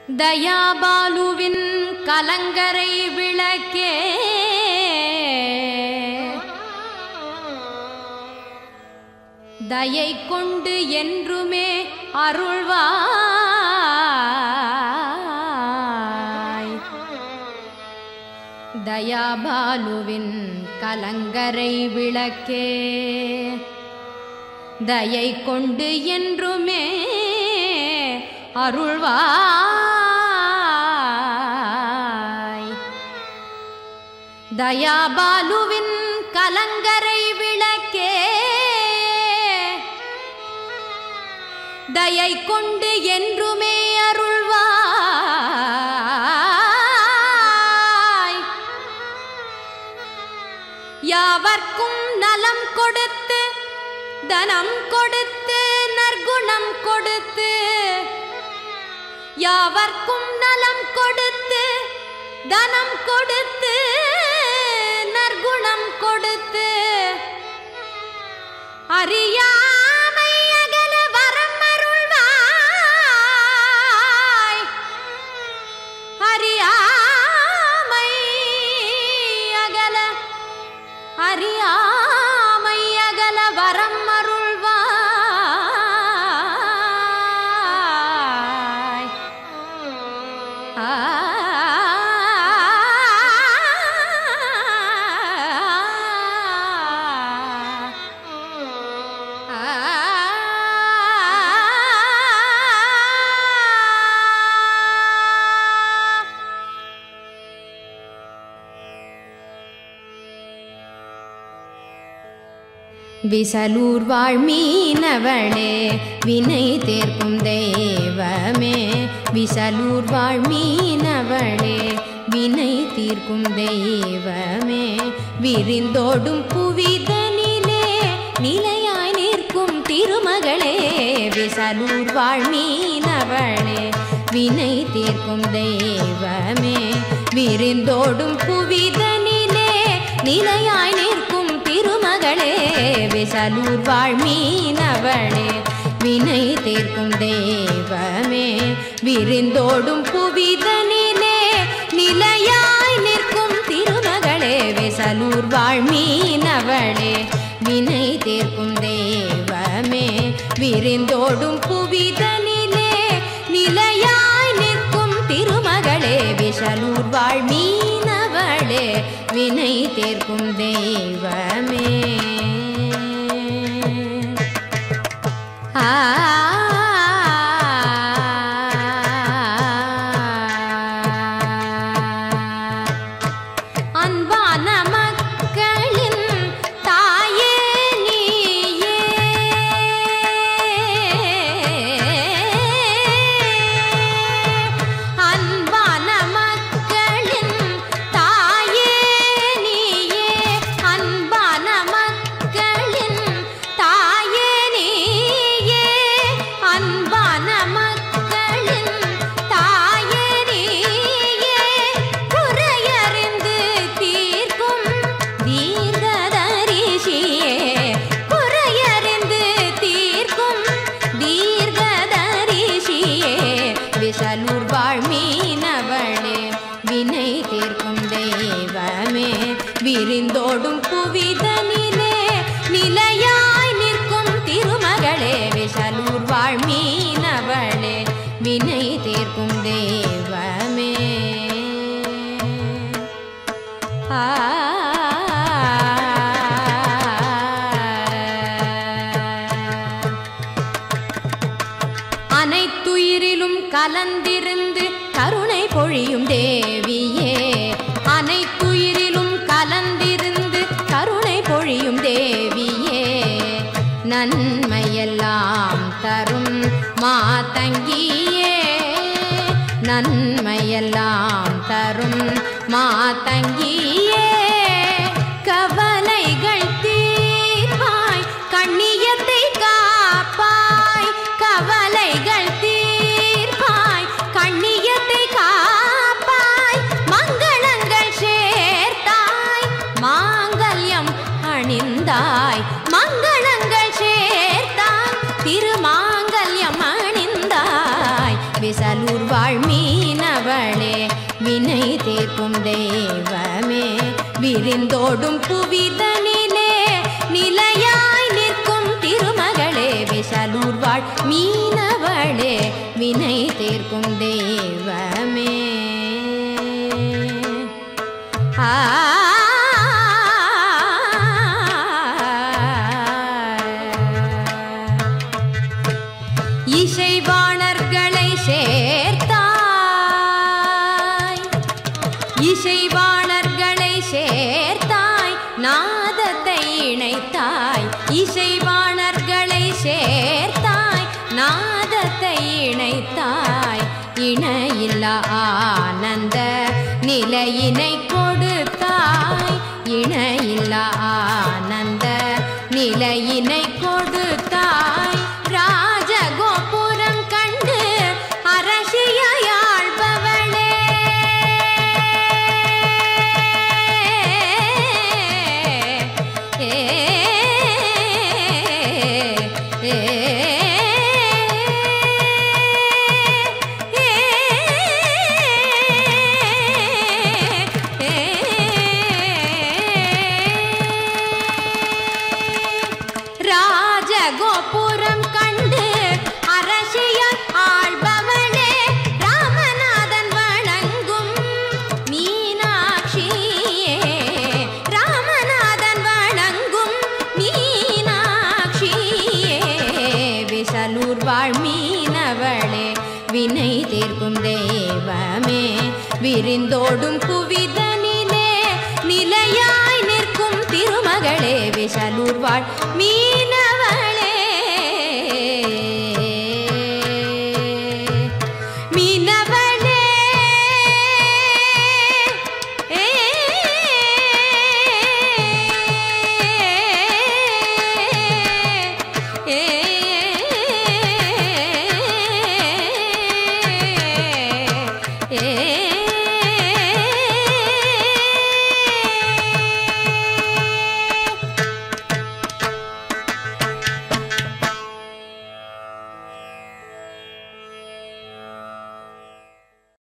தயாபாலுவின் கலங்கரை விளக்கே தயை கொண்டு என்றுமே அருள்வாய் தயாபாலுவின் கலங்கரை விளக்கே தயை கொண்டு என்றுமே அருள்வாய் தயாபாலுவின் கலங்கரை விளக்கே தயை கொண்டு என்றுமே அருள்வாய் யாவர்க்கும் நலம் கொடுத்து தனம் கொடுத்து நற்குணம் கொடுத்து யாவர்க்கும் நலம் கொடுத்து தனம் கொடுத்து நற்குணம் கொடுத்து அறியாமை அகல வரம் அருள்வாய் அறியாமை அகல அறியாமை அகல வரம் அருள்வாய் ஆ விசலூர் வாழ் மீனவளே வினை தேர்க்கும் தெய்வமே விசலூர் வாழ் மீனவளே வினை தீர்க்கும் தெய்வமே விரிந்தோடும் புவிதனிலே நிலையாய் நிற்கும் திருமகளே விசலூர் வாழ் மீனவளே வினை தீர்க்கும் தெய்வமே விரிந்தோடும் புவிதனிலே நிலையாய் நிற்கும் திருமகளே விசலூர் வாழ் மீனவளே வினை தீர்க்கும் தெய்வமே விரிந்தோடும் புவிதனிலே நிலையாய் நிற்கும் திருமகளே விசலூர் வாழ் மீனவளே வினை தீர்க்கும் தெய்வமே விரிந்தோடும் புவிதனிலே நிலையாய் நிற்கும் திருமகளே விஷலூர் வாழ் மீனவளே வினை தேர்க்கும் தெய்வமே ஆ அன்பான மக்களின் தாயே நீயே அன்பான மக்களின் தாயே நீயே அன்பான மக்களின் தாயே நீயே அன்பான மக்களின் தாயே நீயே குறையறிந்து தீர்க்கும் தீர்க்கதரிசியே குறையறிந்து தீர்க்கும் தீர்க்கதரிசியே விஷலூர் வாழ் மீனவளே வினை தீர்க்கும் தெய்வமே விரிந்தோடும் புவிதனிலே நிலையாய் நிற்கும் திருமகளே விஷலூர் வாழ் மீனவளே வினை தீர்க்கும் தெய்வமே ஆ அனைத்துயிரிலும் கலந்திருந்து கருணை பொழியும் தேவியே அனைத்துயிரிலும் கலந்திருந்து கருணை பொழியும் தேவியே நன்மையெல்லாம் தரும் மாதங்கியே நன்மையெல்லாம் தரும் மாதங்கியே கவலைகள் தீர்ப்பாய் கண்ணியத்தை காப்பாய் கவலைகள் தீர்ப்பாய் கண்ணியத்தை காப்பாய் மங்களங்கள் சேர்த்தாய் மாங்கல்யம் அணிந்தாய் மங்களங்கள் சேர்த்தாய் திருமாங்கல்யம் அணிந்தாய் விசலூர் வாழ் மீனவளே வினை தீர்க்கும் தெய்வமே விரிந்தோடும் புவிதனிலே நிலையாய் நிற்கும் திருமகளே விசலூர் வாழ் மீனவளே வினை தீர்க்கும் தெய்வமே ஆ இசைவாணர்களை சேர்த்தாய் இசைவாணர்களை சேர்த்தாய் நாதத்தை இணைத்தாய் இசைவாணர்களை சேர்த்தாய் நாதத்தை இணைத்தாய் இணையில்லா ஆனந்த நிலையினை கொடுத்தாய் இணையில்லா ஆனந்த நிலையினை கொடுத்தாய் ராஜகோபுரம் கண்டு அரசியாழ்பவளே ராஜகோபுரம் கண்டு அரசியல் ஆள்பவளே ராமநாதன் வணங்கும் மீனாட்சியே ராமநாதன் வணங்கும் மீனாட்சியே விசலூர் வாழ் மீனவளே வினை தீர்க்கும் தெய்வமே விரிந்தோடும் புவிதனிலே நிலையாய் நிற்கும் திருமகளே விசலூர் வாழ் மீன